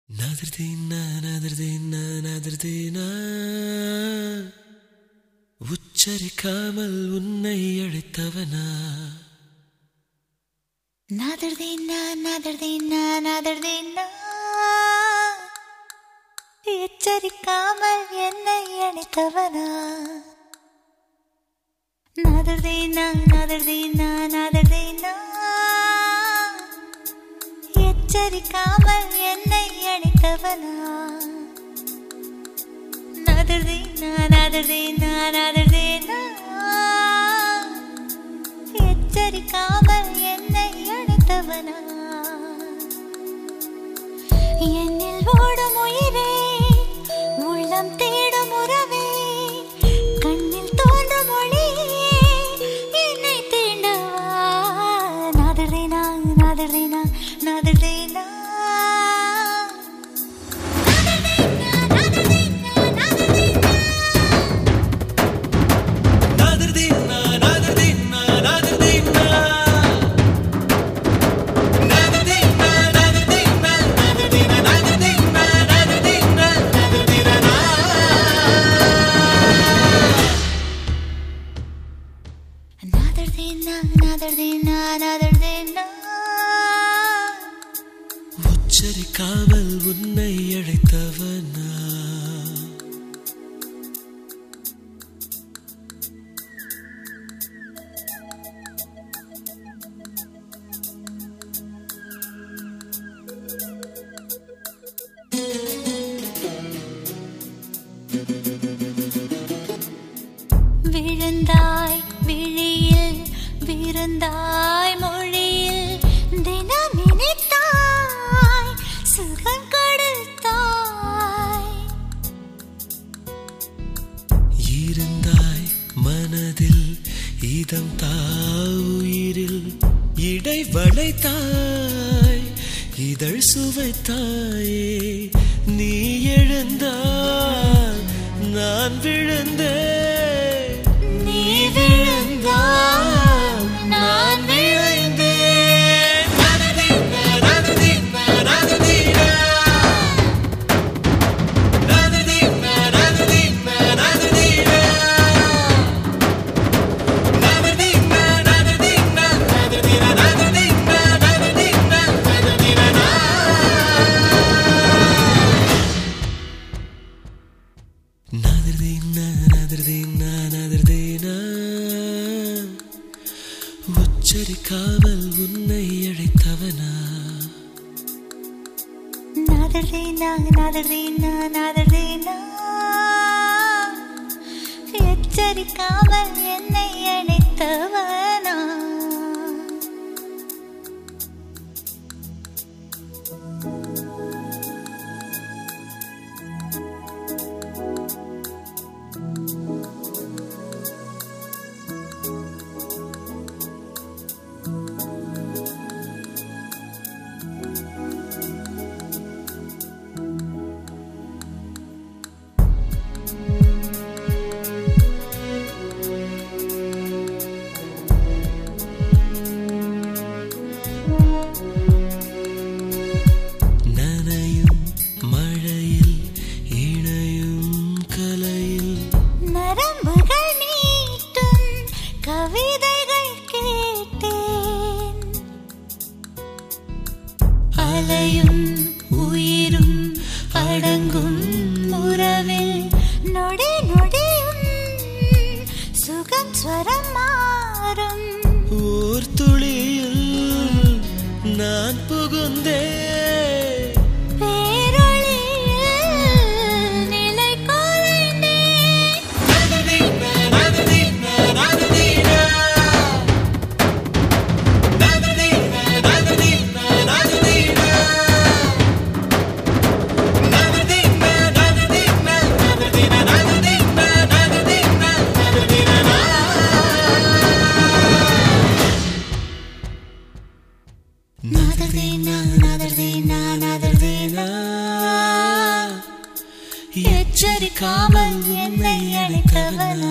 நதிர்தீனா நதிர்தீனா நதிர்தீனா உச்சரிக்காமல் உன்னை அழைத்தவனா நாதர்தீனா நாதர்தீனா நாதர்தீனா எச்சரிக்காமல் என்னை அணைத்தவனா நாதர்தீனா நாதர்தீனா நாதர்தீனா எச்சரிக்காமல் என்னை அணைத்தவனா நாதர்தீனா நாதர்தீனா நாதர்தீனா எச்சரிக்காமல் என்னை அழைத்தவனா என்னில் ஓடும் உயிரே உள்ளம் தேடும் உறவே கண்ணில் தோன்றும் ஒளியே என்னை தீண்டவா நாதர்தேனா நாதர்தேனா நாதர்தேனா நதிர்தீனா நதிர்தீனா நதிர்தீனா நதிர்தீனா நதிர்தீனா நதிர்தீனா நதிர்தீனா நதிர்தீனா நதிர்தீனா நாதர்தேனா நாதர்தேனா நாதர்தேனா உச்சரிக்காமல் உன்னை அழைத்தவனா விழுந்தாய் விழியில் விருந்தாய் மொழியில் தினம் நினைத்தாய் சுகம் கொடுத்தாய் இருந்தாய் மனதில் இதம் தாயிரில் இடை வளைத்தாய் இதழ் சுவைத்தாயே நீ எழுந்தாய் நான் விழுந்தேன் நீ விழுந்தாய் நான் விழுந்தேன் நதிதீனா, நதிதீனா, நதிதீனா. நதிதீனா, நதிதீனா, நதிதீனா. நதிதீனா, நதிதீனா, நதிதீனா, நதிதீனா, நதிதீனா, நதிதீனா. நதிர்தீனா, நதிர்தீனா, நதிர்தீனா. உச்சரிக்காமல் உன்னை அழைத்தவனா நாதர்தேனா நாதர்தேனா நாதர்தேனா எச்சரிக்காமல் என்னை அணைத்தவனா நனையும் மழையில் இணையும் கலையில் நரம்புகள் நீட்டும் கவிதைகள் கேட்டேன் அலையும் உயிரும் அடங்கும் உறவில் நொடி நொடியும் சுகம் ஸ்வரம் மாறும் ஓர் துளியில் நான் புகுந்தேன் பேரொளியில் நிலை கொலைந்தேன் நதிதீனா, நதிதீனா, நதிதீனா. நதிதீனா, நதிதீனா, நதிதீனா. நதிதீனா, நதிதீனா, நதிதீனா, நதிதீனா, நதிதீனா, நதிதீனா. நாதர்தேனா நாதர்தேனா நாதர்தேனா எச்சரிக்காமல் என்னை அழைத்தவனா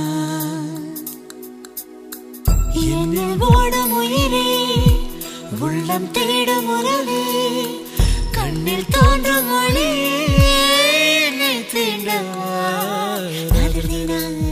என்னில் ஓடும் உயிரே உள்ளம் தேடும் உறவே கண்ணில் தோன்றும் ஒளி நகர்தேனா